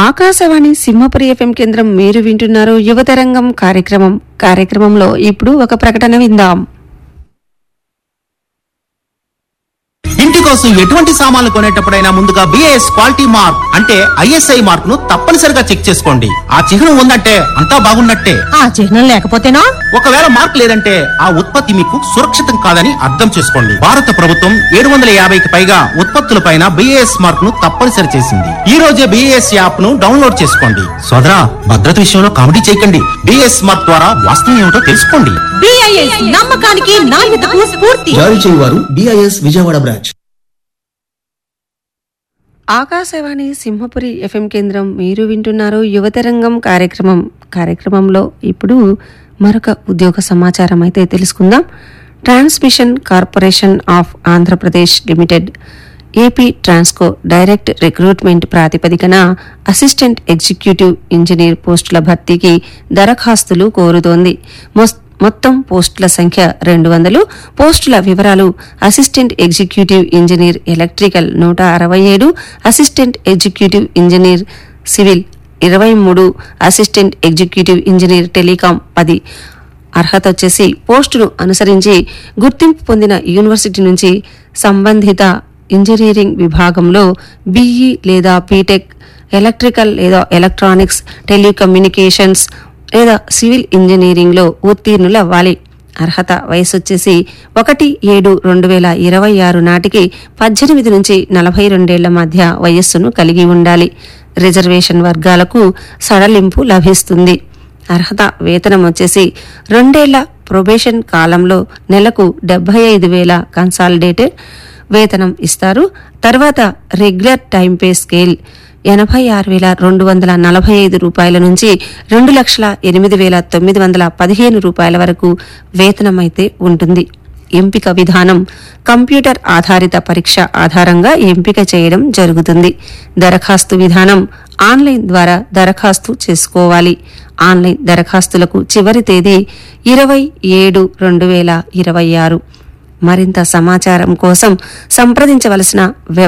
Akashvani Simhapuri FM కేంద్రం మీరు వింటున్నారు యువతరంగం కార్యక్రమం కార్యక్రమంలో ఇప్పుడు ఒక ప్రకటన విందాం ఇంటి కోసం ఎటువంటి సామాన్లు కొనేటప్పుడైనా ముందుగా బిఏఎస్ క్వాలిటీ మార్క్ అంటే ఐఎస్ఐ మార్క్ ను తప్పనిసరిగా చెక్ చేసుకోండి ఆ చిహ్నం ఉందంటే అంతా బాగున్నట్టే ఆ చిహ్నం లేకపోతేనా ఒకవేళ మార్క్ లేదంటే ఆ ఉత్పత్తి మీకు సురక్షితం కాదని అర్థం చేసుకోండి భారత ప్రభుత్వం ఏడు వందల యాభైకి పైగా ఉత్పత్తులపైన బిఏఎస్ మార్క్ ను తప్పనిసరి చేసింది ఈ రోజే బిఏఎస్ యాప్ ను డౌన్లోడ్ చేసుకోండి సోదరా భద్రత విషయంలో కామెడీ చేయకండి బిఏఎస్ మార్క్ ద్వారా వాస్తవం ఏమిటో తెలుసుకోండి బిఐఎస్ నమ్మకానికి నాణ్యతకు స్ఫూర్తి జారీ చేయువారు BIS Vijayawada branch Akashvani Simhapuri FM కేంద్రం మీరు వింటున్నారు యువతరంగం కార్యక్రమం కార్యక్రమంలో ఇప్పుడు మరొక ఉద్యోగ సమాచారం అయితే తెలుసుకుందాం transmission corporation of Andhra Pradesh limited AP Transco direct recruitment ప్రాతిపదికన అసిస్టెంట్ ఎగ్జిక్యూటివ్ ఇంజనీర్ పోస్టుల భర్తీకి దరఖాస్తులు కోరుతోంది మొస్- మొత్తం పోస్టుల సంఖ్య రెండు వందలు పోస్టుల వివరాలు అసిస్టెంట్ ఎగ్జిక్యూటివ్ ఇంజనీర్ ఎలక్ట్రికల్ నూట అరవై ఏడు అసిస్టెంట్ ఎగ్జిక్యూటివ్ ఇంజనీర్ సివిల్ ఇరవై మూడు అసిస్టెంట్ ఎగ్జిక్యూటివ్ ఇంజనీర్ టెలికాం పది అర్హత వచ్చేసి పోస్టును అనుసరించి గుర్తింపు పొందిన యూనివర్సిటీ నుంచి సంబంధిత ఇంజనీరింగ్ విభాగంలో బీఈ లేదా బీటెక్ ఎలక్ట్రికల్ లేదా ఎలక్ట్రానిక్స్ టెలికమ్యూనికేషన్స్ లేదా సివిల్ ఇంజనీరింగ్లో ఉత్తీర్ణులు అవ్వాలి అర్హత వయసు వచ్చేసి ఒకటి ఏడు రెండు వేల ఇరవై ఆరు నాటికి పద్దెనిమిది నుంచి నలభై రెండేళ్ల మధ్య వయస్సును కలిగి ఉండాలి రిజర్వేషన్ వర్గాలకు సడలింపు లభిస్తుంది అర్హత వేతనం వచ్చేసి రెండేళ్ల ప్రొబేషన్ కాలంలో నెలకు డెబ్బై ఐదు వేల కన్సాలిడేటెడ్ వేతనం ఇస్తారు తర్వాత రెగ్యులర్ టైం పే స్కేల్ ఎనభై ఆరు వేల రెండు వందల నలభై ఐదు రూపాయల నుంచి రెండు లక్షల ఎనిమిది వేల తొమ్మిది వందల పదిహేను రూపాయల వరకు వేతనం అయితే ఉంటుంది ఎంపిక విధానం కంప్యూటర్ ఆధారిత పరీక్ష ఆధారంగా ఎంపిక చేయడం జరుగుతుంది దరఖాస్తు విధానం ఆన్లైన్ ద్వారా దరఖాస్తు చేసుకోవాలి ఆన్లైన్ దరఖాస్తులకు చివరి తేదీ ఇరవై ఏడు రెండు వేల ఇరవై ఆరు మరింత సమాచారం కోసం సంప్రదించవలసిన వెబ్